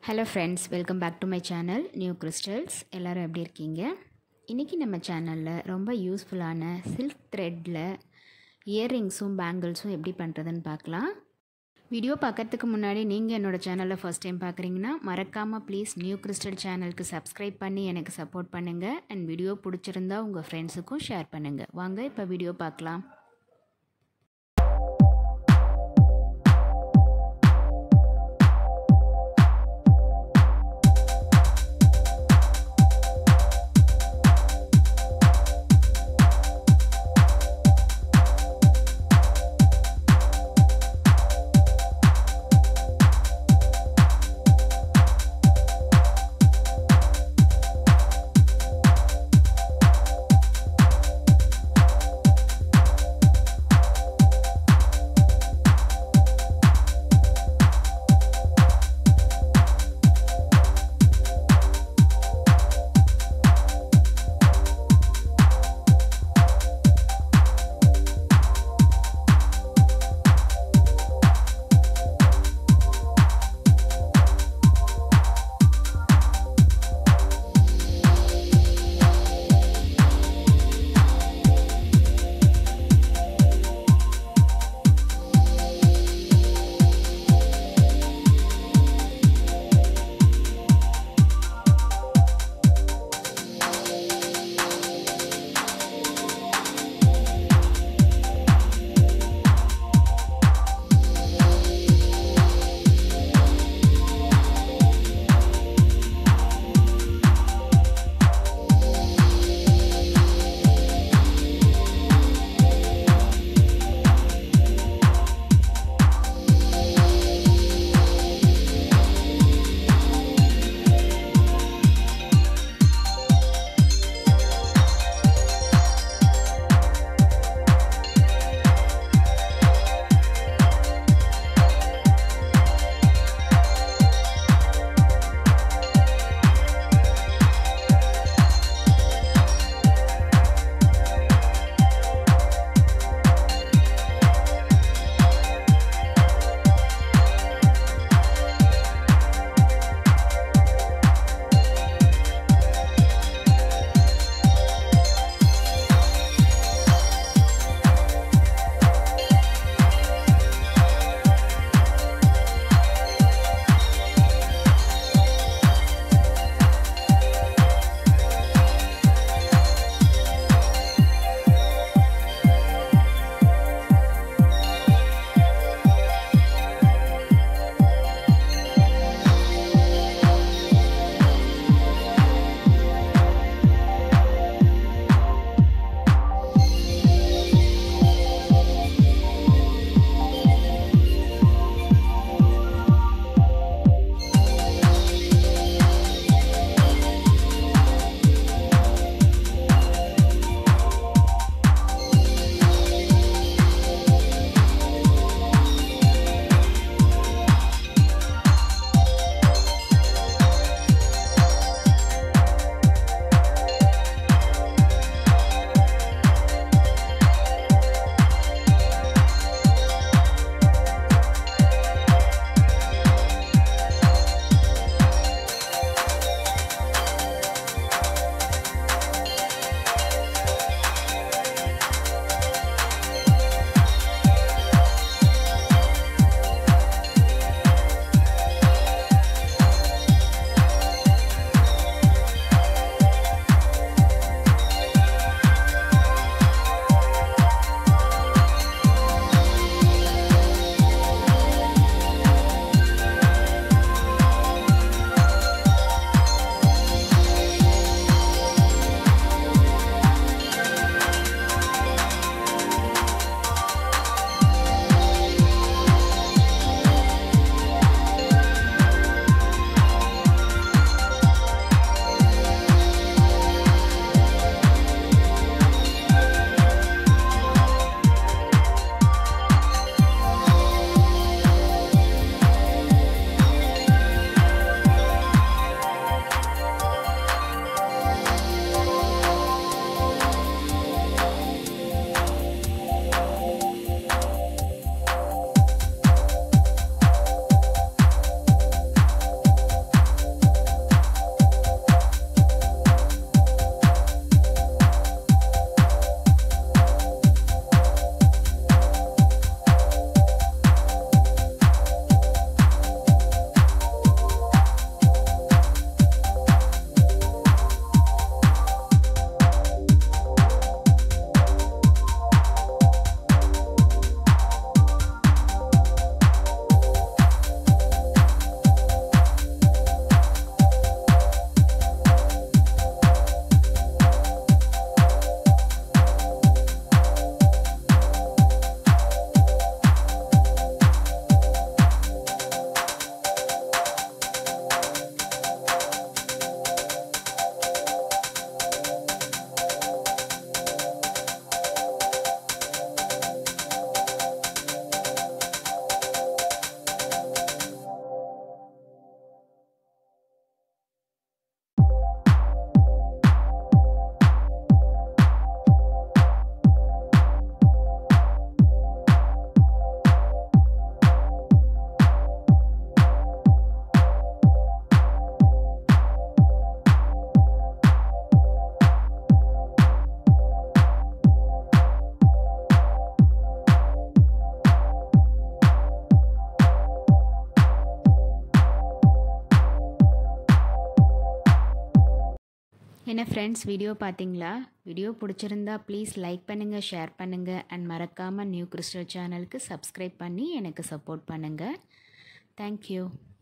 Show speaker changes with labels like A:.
A: hello friends welcome back to my channel new crystals எல்லோரும் எப்படி இருக்கீங்க இன்றைக்கி நம்ம சேனலில் ரொம்ப யூஸ்ஃபுல்லான சில்க் த்ரெட்டில் இயர்ரிங்ஸும் பேங்கிள்ஸும் எப்படி பண்ணுறதுன்னு பார்க்கலாம் வீடியோ பார்க்கறதுக்கு முன்னாடி நீங்கள் என்னோடய சேனலை ஃபஸ்ட் டைம் பார்க்குறீங்கன்னா மறக்காமல் ப்ளீஸ் நியூ கிறிஸ்டல் சேனலுக்கு சப்ஸ்கிரைப் பண்ணி எனக்கு சப்போர்ட் பண்ணுங்கள் அண்ட் வீடியோ பிடிச்சிருந்தா உங்கள் ஃப்ரெண்ட்ஸுக்கும் ஷேர் பண்ணுங்கள் வாங்க இப்போ வீடியோ பார்க்கலாம் என்ன ஃப்ரெண்ட்ஸ் வீடியோ பார்த்தீங்களா வீடியோ பிடிச்சிருந்தா ப்ளீஸ் லைக் பண்ணுங்கள் ஷேர் பண்ணுங்கள் அண்ட் மறக்காமல் நியூ கிறிஸ்டல் சேனலுக்கு சப்ஸ்கிரைப் பண்ணி எனக்கு சப்போர்ட் பண்ணுங்கள் தேங்க்யூ